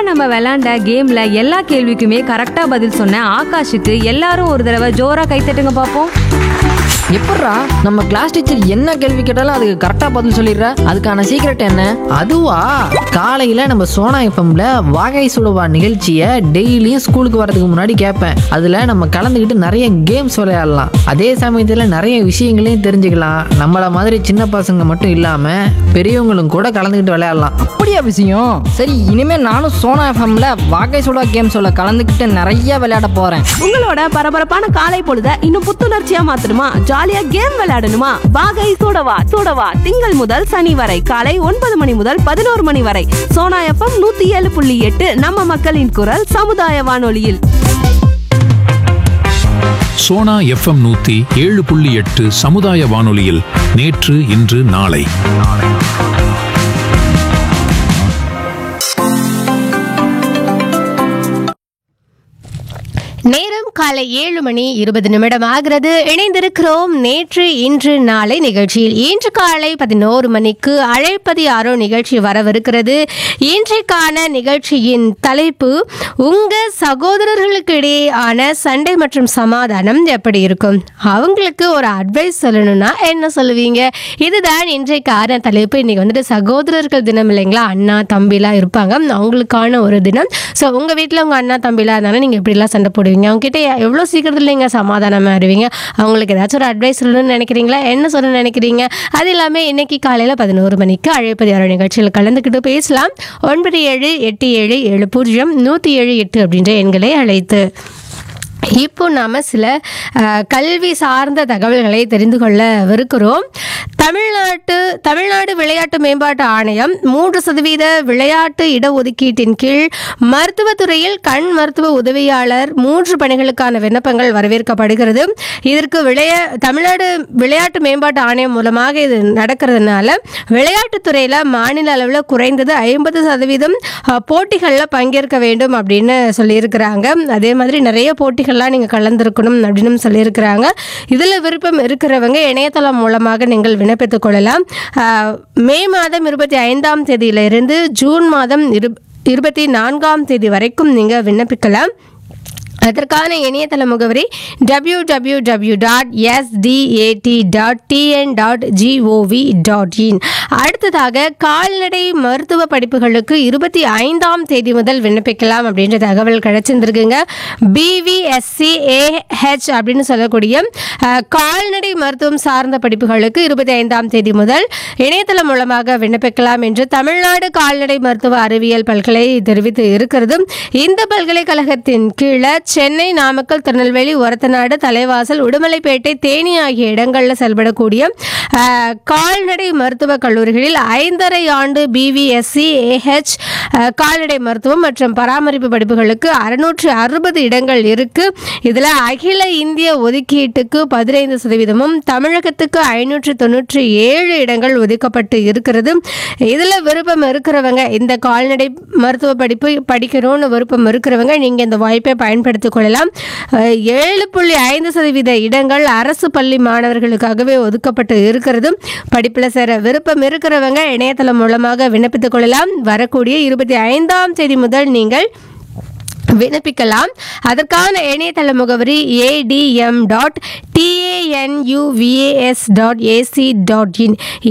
நம்ம விளையாண்ட கேம்ல எல்லா கேள்விக்குமே கரெக்டா பதில் சொன்ன ஆகாஷுக்கு எல்லாரும் ஒரு தடவை ஜோரா கைத்தட்டுங்க பாப்போம் எப்பட்றா நம்ம கிளாஸ் டீச்சர் என்ன கேள்வி கேட்டாலும் அதுக்கு கரெக்டாக பதில் சொல்லிடுற அதுக்கான சீக்ரெட் என்ன அதுவா காலையில் நம்ம சோனா எஃப்எம்ல வாகை சுடுவா நிகழ்ச்சியை டெய்லியும் ஸ்கூலுக்கு வரதுக்கு முன்னாடி கேட்பேன் அதில் நம்ம கலந்துக்கிட்டு நிறைய கேம்ஸ் விளையாடலாம் அதே சமயத்தில் நிறைய விஷயங்களையும் தெரிஞ்சுக்கலாம் நம்மள மாதிரி சின்ன பசங்க மட்டும் இல்லாமல் பெரியவங்களும் கூட கலந்துக்கிட்டு விளையாடலாம் அப்படியா விஷயம் சரி இனிமே நானும் சோனா எஃப்எம்ல வாகை சுடா கேம் சொல்ல கலந்துக்கிட்டு நிறைய விளையாட போறேன் உங்களோட பரபரப்பான காலை பொழுத இன்னும் புத்துணர்ச்சியா மாத்தணுமா ஜாலியா கேம் விளையாடணுமா வாகை சூடவா சூடவா திங்கள் முதல் சனி வரை காலை ஒன்பது மணி முதல் பதினோரு மணி வரை சோனா எஃப்எம் நூத்தி ஏழு புள்ளி எட்டு நம்ம மக்களின் குரல் சமுதாய வானொலியில் சோனா எஃப்எம் நூத்தி ஏழு புள்ளி எட்டு சமுதாய வானொலியில் நேற்று இன்று நாளை நேரம் காலை ஏழு மணி இருபது நிமிடம் ஆகிறது இணைந்திருக்கிறோம் நேற்று இன்று நாளை நிகழ்ச்சியில் இன்று காலை பதினோரு மணிக்கு அழைப்பது யாரோ நிகழ்ச்சி வரவிருக்கிறது இன்றைக்கான நிகழ்ச்சியின் தலைப்பு உங்க சகோதரர்களுக்கு இடையேயான சண்டை மற்றும் சமாதானம் எப்படி இருக்கும் அவங்களுக்கு ஒரு அட்வைஸ் சொல்லணும்னா என்ன சொல்லுவீங்க இதுதான் இன்றைக்கான தலைப்பு இன்னைக்கு வந்துட்டு சகோதரர்கள் தினம் இல்லைங்களா அண்ணா தம்பிலாம் இருப்பாங்க அவங்களுக்கான ஒரு தினம் ஸோ உங்கள் வீட்டில் உங்கள் அண்ணா தம்பிலாம் இருந்தாலும் நீங்கள் எப்படிலாம் சண்டை போடுவீங்க அவங்ககிட்ட எவ்வளோ சீக்கிரத்தில் நீங்கள் சமாதானமாக இருவீங்க அவங்களுக்கு ஏதாச்சும் ஒரு அட்வைஸ் சொல்லணும்னு நினைக்கிறீங்களா என்ன சொல்ல நினைக்கிறீங்க அது இல்லாமல் இன்னைக்கு காலையில் பதினோரு மணிக்கு அழைப்பது யாரோ நிகழ்ச்சியில் கலந்துக்கிட்டு பேசலாம் ஒன்பது ஏழு எட்டு ஏழு ஏழு பூஜ்ஜியம் நூற்றி ஏழு எட்டு அப்படின்ற எண்களை அழைத்து இப்போ நாம் சில அஹ், கல்வி சார்ந்த தகவல்களை தெரிந்து கொள்ளவிருக்கிறோம் தமிழ்நாட்டு தமிழ்நாடு விளையாட்டு மேம்பாட்டு ஆணையம் மூன்று சதவீத விளையாட்டு இடஒதுக்கீட்டின் கீழ் மருத்துவத்துறையில் கண் மருத்துவ உதவியாளர் மூன்று பணிகளுக்கான விண்ணப்பங்கள் வரவேற்கப்படுகிறது இதற்கு விளைய தமிழ்நாடு விளையாட்டு மேம்பாட்டு ஆணையம் மூலமாக இது நடக்கிறதுனால விளையாட்டுத்துறையில் மாநில அளவில் குறைந்தது ஐம்பது சதவீதம் போட்டிகளில் பங்கேற்க வேண்டும் அப்படின்னு சொல்லியிருக்கிறாங்க அதே மாதிரி நிறைய போட்டிகள்லாம் நீங்கள் கலந்துருக்கணும் அப்படின்னு சொல்லியிருக்கிறாங்க இதில் விருப்பம் இருக்கிறவங்க இணையதளம் மூலமாக நீங்கள் விண்ணப்பித்துக் கொள்ளலாம் ஆஹ், மே மாதம் இருபத்தி ஐந்தாம் தேதியிலிருந்து ஜூன் மாதம் இரு இருபத்தி நான்காம் தேதி வரைக்கும் நீங்கள் விண்ணப்பிக்கலாம் அதற்கான இணையதள முகவரி W W W dot SDAT dot TN dot GOV dot in அடுத்ததாக கால்நடை மருத்துவ படிப்புகளுக்கு இருபத்தி ஐந்தாம் தேதி முதல் விண்ணப்பிக்கலாம் அப்படின்ற தகவல் கிடைச்சிருந்துருக்குங்க பிவிஎஸ்சி ஏஹெச் அப்படின்னு சொல்லக்கூடிய அஹ், கால்நடை மருத்துவம் சார்ந்த படிப்புகளுக்கு இருபத்தி ஐந்தாம் தேதி முதல் இணையதளம் மூலமாக விண்ணப்பிக்கலாம் என்று தமிழ்நாடு கால்நடை மருத்துவ அறிவியல் பல்கலை தெரிவித்து இருக்கிறது இந்த பல்கலைக்கழகத்தின் கீழே சென்னை நாமக்கல் திருநெல்வேலி ஒரத்தநாடு தலைவாசல் உடுமலைப்பேட்டை தேனி ஆகிய இடங்களில் செயல்படக்கூடிய அஹ், கால்நடை மருத்துவக் கல்லூரிகளில் ஐந்தரை ஆண்டு பிவிஎஸ்சி ஏஹெச் கால்நடை மருத்துவம் மற்றும் பராமரிப்பு படிப்புகளுக்கு அறுநூற்று அறுபது இடங்கள் இருக்கு இதில் அகில இந்திய ஒதுக்கீட்டுக்கு பதினைந்து சதவீதமும் தமிழகத்துக்கு ஐநூற்று தொண்ணூற்றி ஏழு இடங்கள் ஒதுக்கப்பட்டு இருக்கிறது இதில் விருப்பம் இருக்கிறவங்க இந்த கால்நடை மருத்துவ படிப்பு படிக்கணும்னு விருப்பம் இருக்கிறவங்க நீங்கள் இந்த வாய்ப்பை பயன்படுத்திக் கொள்ளலாம் அஹ், ஏழு புள்ளி ஐந்து சதவீத இடங்கள் அரசு பள்ளி மாணவர்களுக்காகவே ஒதுக்கப்பட்டு இருக்கிறது படிப்பில் சேர விருப்பம் இருக்கிறவங்க இணையதளம் மூலமாக விண்ணப்பித்துக் கொள்ளலாம் வரக்கூடிய இருபத்தி ஐந்தாம் தேதி முதல் நீங்கள் விண்ணப்பிக்கலாம் அதற்கான இணையதள முகவரி ADM dot TANUVAS dot AC dot இன்